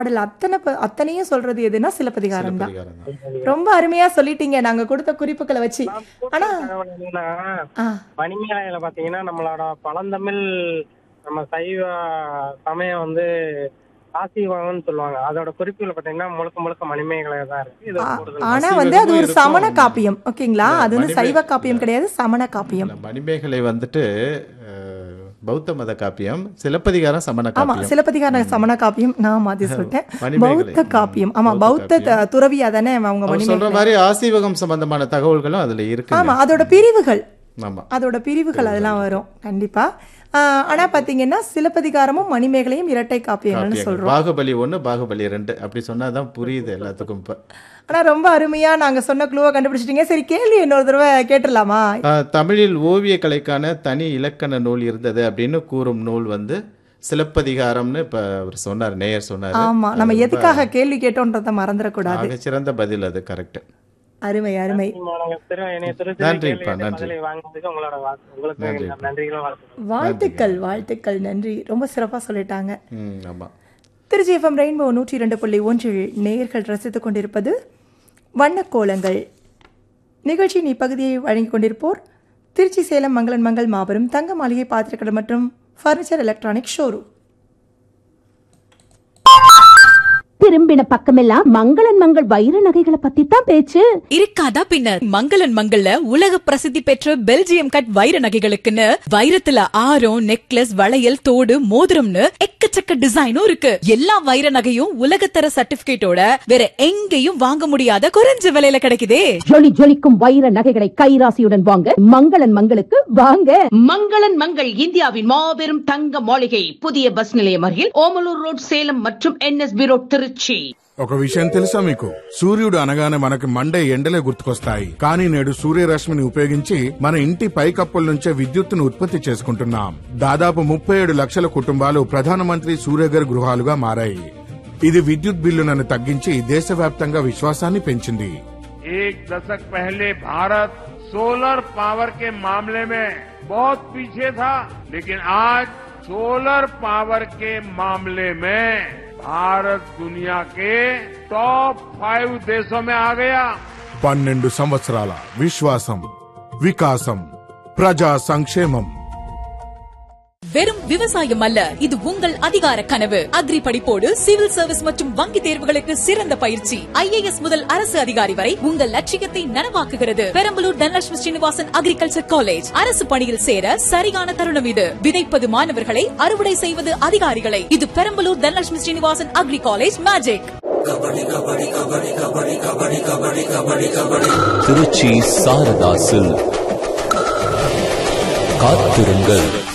பாடல் அத்தனை ப- அத்தனையும் சொல்றது எதுனா சிலப்பதிகாரம் தான் சிலப்பதிகாரம் தான் ரொம்ப அருமையா சொல்லிட்டீங்க நாங்க கொடுத்த குறிப்புகளை வச்சு நான் கூட்ட ஆனா தகவல் என்னன்னா ஆ, மணிமேலையில பாத்தீங்கன்னா நம்மளோட பழந்தமிழ் நம்ம சைவ சமயம் வந்து ஆசீர்வாதம்னு சொல்லுவாங்க அதோட குறிப்புகள் பாத்தீங்கன்னா முழுக்க முழுக்க மணிமேகலை தான் இருக்கு இது ஆ- கூடுதல் ஆனா வந்து அது ஒரு இருக்கும். சமண காப்பியம் ஓகேங்களா இல்ல, அது வந்து மணிமே- சைவ காப்பியம் கிடையாது சமண காப்பியம் இல்ல, மணிமேகலை வந்துட்டு அஹ், பௌத்த மத காப்பியம் சிலப்பதிகாரம் சமண ஆமா காப்பியம் சிலப்பதிகார சமண காப்பியம் நான் மாத்தி சொல்லிட்டேன் மணிமேகலை. பௌத்த காப்பியம் ஆமா பௌத்த பௌத்த த- துறவியா தானே அவங்க அவர் சொல்ற மணிமேகலை மாதிரி ஆசீவகம் சம்பந்தமான தகவல்களும் அதுல இருக்கு ஆமா அதோட பிரிவுகள் ஆமா அதோட பிரிவுகள் அதெல்லாம் வரும் கண்டிப்பா ஆஹ் ஆனா பாத்தீங்கன்னா சிலப்பதிகாரமும் மணிமேகலையும் இரட்டை காப்பியங்கள்னு காப்பியங்கள். சொல்றோம் பாகுபலி ஒண்ணு பாகுபலி ரெண்டு அப்படி சொன்னாதான் புரியுது எல்லாத்துக்கும் இப்ப ஆனா ரொம்ப அருமையா நாங்க சொன்ன க்ளூவை கண்டுபிடிச்சிட்டீங்க சரி கேள்வி இன்னொரு தடவை கேட்டுடலாமா ஆஹ், தமிழில் ஓவிய கலைக்கான தனி இலக்கண நூல் இருந்தது அப்படின்னு கூறும் நூல் வந்து சிலப்பதிகாரம்னு இப்ப அவர் சொன்னார் நேயர் சொன்னார் ஆமா நம்ம எதுக்காக கேள்வி கேட்டோன்றத மறந்துடக்கூடாது ஆக சிறந்த பதில் அது கரெக்ட் அருமை அருமை மாணவர்கள் திரு என்னைய திரு நன்றிப்பா, நன்றி. வாங்கினதுக்கு உங்களோட வாழ்த்து- உங்களுக்கு நன்றிப்பா. நன்றிகளும் வாழ்த்துக்கள் வாழ்த்துக்கள் வாழ்த்துக்கள் நன்றி ரொம்ப சிறப்பா சொல்லிட்டாங்க ம் ஆமா திருச்சி எஃப்எம் ரெயின்போ நூற்றி இரண்டு புள்ளி ஒன்றில் நேயர்கள் ரசித்துக் கொண்டிருப்பது வண்ணக்கோலங்கள் நிகழ்ச்சியின் இப்பகுதியை வழங்கிக் கொண்டிருப்போர் திருச்சி சேலம் மங்களன் மங்கள் மாபெரும் தங்க மாளிகை பாத்திரக்கடை மற்றும் ஃபர்னிச்சர் எலக்ட்ரானிக் ஷோரூம் திரும்பின பக்கமெல்லாம் மங்களன் மங்கள் வைர நகைகளை பத்தி தான் பேச்சு இருக்காதா பின்ன மங்களன் மங்கள்ல உலக பிரசித்தி பெற்ற பெல்ஜியம் கட் வைர நகைகளுக்குன்னு வைரத்துல ஆரம் நெக்லஸ் வளையல் தோடு மோதிரம்னு எக்கச்சக்க டிசைனும் இருக்கு எல்லா வைர நகையும் உலகத்தர சர்டிபிகேட்டோட வேற எங்கேயும் வாங்க முடியாத குறைஞ்ச விலையில கிடைக்குதே ஜொலி ஜொலிக்கும் வைர நகைகளை கைராசியுடன் வாங்க மங்களன் மங்களுக்கு வாங்க மங்களன் மங்கள் இந்தியாவின் மாபெரும் தங்க மாளிகை புதிய பஸ் நிலையம் அருகில் ஓமலூர் ரோட் சேலம் மற்றும் என்எஸ்பி ரோட் திருச்சி ఒక విషయం తెలుసా మీకు సూర్యుడు అనగానే మనకి మండే ఎండలే గుర్తుకొస్తాయి కానీ నేడు సూర్యరశ్మిని ఉపయోగించి మన ఇంటి పైకప్పుల నుంచే విద్యుత్తును ఉత్పత్తి చేసుకుంటున్నాం దాదాపు ముప్పై ఏడు లక్షల కుటుంబాలు ప్రధానమంత్రి సూర్యగర్ గృహాలుగా మారాయి ఇది విద్యుత్ బిల్లులను తగ్గించి దేశవ్యాప్తంగా విశ్వాసాన్ని పెంచింది एक दशक पहले भारत सोलर पावर के मामले में बहुत पीछे था लेकिन आज सोलर पावर के मामले में भारत दुनिया के टॉप फाइव देशों में आ गया పన్నెండు సంవత్సరాల విశ్వాసం వికాసం ప్రజా సంక్షేమం வெறும் விவசாயம் அல்ல இது உங்கள் அதிகார கனவு அக்ரி படிப்போடு சிவில் சர்வீஸ் மற்றும் வங்கி தேர்வுகளுக்கு சிறந்த பயிற்சி ஐஏஎஸ் முதல் அரசு அதிகாரி வரை உங்கள் லட்சியத்தை நனவாக்குகிறது பெரம்பலூர் தனலட்சுமி ஸ்ரீனிவாசன் அக்ரிகல்ச்சர் காலேஜ் அரசு பணியில் சேர சரியான தருணம் இது விதைப்பது மாணவர்களை அறுவடை செய்வது அதிகாரிகளை இது Perambalur Dhanalakshmi Srinivasan agri college magic Trichy Saradha silk காத்திருங்கள்